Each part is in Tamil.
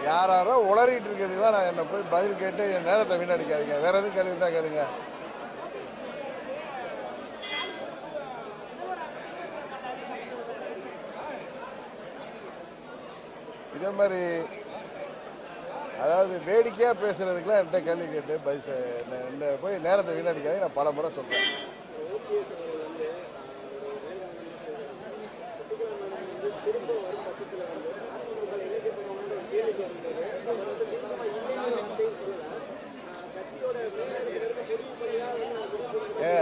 யாராரோ உளறிட்டு இருக்கிறதுக்கு நான் என்ன போய் பதில் கேட்டு என் நேரத்தை வீணடிக்காதீங்க வேற எதுவும் கேள்வி இருந்தா கேளுங்க இதே மாதிரி அதாவது வேடிக்கையா பேசுறதுக்குலாம் என்கிட்ட கேள்வி கேட்டு பதில் சொ- என்ன- என்ன போய் நேரத்தை வீணடிக்காதீங்க நான் பல முறை சொல்றேன் ஏ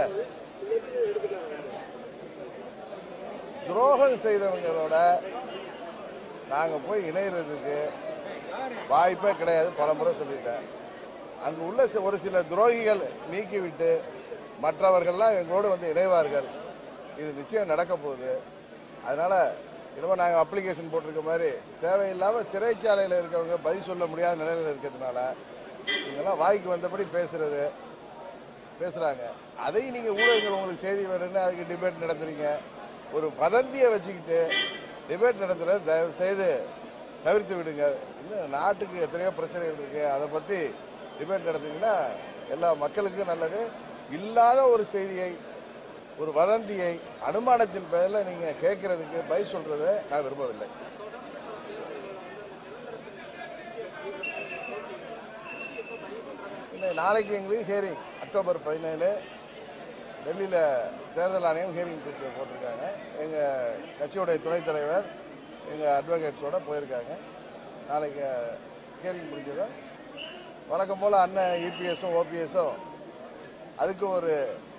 துரோகம் செய்தவங்களோட நாங்கள் போய் இணையறதுக்கு வாய்ப்பே கிடையாது பல முறை சொல்லிட்டேன் அங்கு உள்ள சி- ஒரு சில துரோகிகள் நீக்கிவிட்டு மற்றவர்கள்லாம் எங்களோடு வந்து இணைவார்கள் இது நிச்சயம் நடக்க போகுது அதனால இனிமேல் நாங்கள் அப்ளிகேஷன் போட்டிருக்க மாதிரி தேவையில்லாமல் சிறைச்சாலையில் இருக்கவங்க பதில் சொல்ல முடியாத நிலையில் இருக்கிறதுனால இவங்கெல்லாம் வாய்க்கு வந்தபடி பேசுறது பேசுறாங்க அதையும் நீங்க ஊடகங்கள் உங்களுக்கு செய்தி வேணும்னு அதுக்கு டிபேட் நடத்துறீங்க ஒரு வதந்தியை வச்சுக்கிட்டு டிபேட் நடத்துறத தயவு செய்து தவிர்த்து விடுங்க இன்னும் நாட்டுக்கு எத்தனையோ பிரச்சனைகள் இருக்கு அதை பத்தி டிபேட் நடத்துனீங்கன்னா எல்லா மக்களுக்கும் நல்லது இல்லாத ஒரு செய்தியை ஒரு வதந்தியை அனுமானத்தின் பெயரில் நீங்க கேட்கறதுக்கு பதில் சொல்றதை நான் விரும்பவில்லை இன்னும் நாளைக்கு எங்களுக்கு ஹியரிங் அக்டோபர் பதினேழு டெல்லியில் தேர்தல் ஆணையம் ஹியரிங் போட்டிருக்காங்க எங்கள் கட்சியோடைய துணைத் தலைவர் எங்கள் அட்வொகேட்ஸோட போயிருக்காங்க நாளைக்கு ஹியரிங் முடிஞ்சதும் வழக்கம் போல் அண்ணன் இபிஎஸும் ஓபிஎஸும் அதுக்கு ஒரு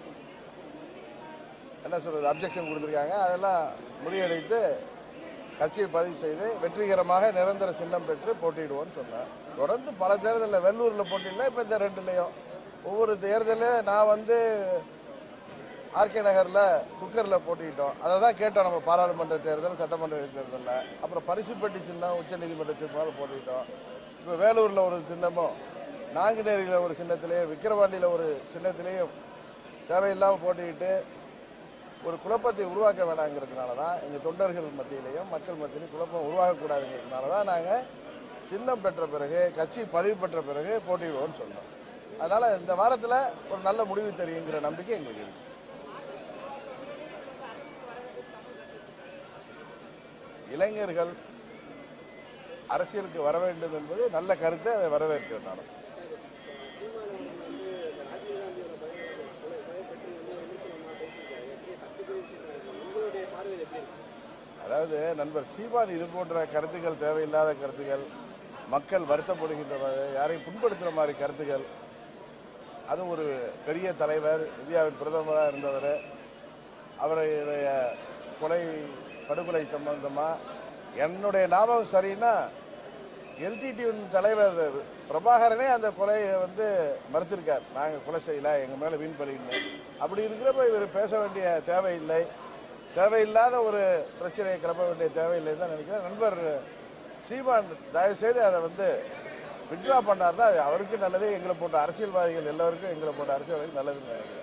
என்ன சொல்றது அப்ஜெக்ஷன் கொடுத்துருக்காங்க அதெல்லாம் முறியடித்து கட்சியை பதிவு செய்து வெற்றிகரமாக நிரந்தர சின்னம் பெற்று போட்டியிடுவோம்னு சொன்னேன் தொடர்ந்து பல தேர்தலில் வெள்ளூரில் போட்டியிடல இப்போ இந்த ரெண்டுலையும் ஒவ்வொரு தேர்தலில் நான் வந்து ஆர்கே நகரில் குக்கரில் போட்டிக்கிட்டோம் அதை தான் கேட்டோம் நம்ம பாராளுமன்ற தேர்தல் சட்டமன்ற தேர்தலில் அப்புறம் பரிசுப்பட்டி சின்னம் உச்சநீதிமன்ற தீர்ப்பால் போட்டிக்கிட்டோம் இப்போ வேலூரில் ஒரு சின்னமும் நாங்குநேரியில் ஒரு சின்னத்திலையும் விக்கிரவாண்டியில் ஒரு சின்னத்திலையும் தேவையில்லாமல் போட்டிக்கிட்டு ஒரு குழப்பத்தை உருவாக்க வேணாங்கிறதுனால தான் எங்கள் தொண்டர்கள் மத்தியிலையும் மக்கள் மத்தியிலையும் குழப்பம் உருவாகக்கூடாதுங்கிறதுனால தான் நாங்கள் சின்னம் பெற்ற பிறகு கட்சி பதிவு பெற்ற பிறகு போட்டியிடுவோம்னு சொன்னோம் அதனால் இந்த வாரத்தில் ஒரு நல்ல முடிவு தெரியுங்கிற நம்பிக்கை எங்களுக்கு இருக்கு இளைஞர்கள் அரசியலுக்கு வர வேண்டும் என்பது நல்ல கருத்தை அதை வரவேற்கிறேன் நான் அதாவது நண்பர் சீமான் இது போன்ற கருத்துக்கள் தேவையில்லாத கருத்துக்கள் மக்கள் வருத்தப்படுகின்ற மாதிரி, யாரையும் புண்படுத்துகிற மாதிரி கருத்துக்கள் அது ஒரு பெரிய தலைவர் இந்தியாவின் பிரதமராக இருந்தவர் அவருடைய கொலை படுகொலை சம்பந்தமாக என்னுடைய ஞாபகம் சரின்னா எல்டிடியின் தலைவர் பிரபாகரனே அந்த கொலையை வந்து மறுத்திருக்கார் நாங்கள் கொலை செய்யல எங்கள் மேலே வீண் பலின்னு அப்படி இருக்கிறப்ப இவர் பேச வேண்டிய தேவையில்லை தேவையில்லாத ஒரு பிரச்சனையை கிளப்ப வேண்டிய தேவையில்லைன்னு தான் நினைக்கிறேன் நண்பர் சீமான் தயவுசெய்து அதை வந்து விட்ரா பண்ணார்னா அது அவருக்கு நல்லது எங்களை போட்ட அரசியல்வாதிகள் எல்லோருக்கும் எங்களை போட்ட அரசியல்வாதிகள் நல்லதுன்னு நினைக்கிறேன்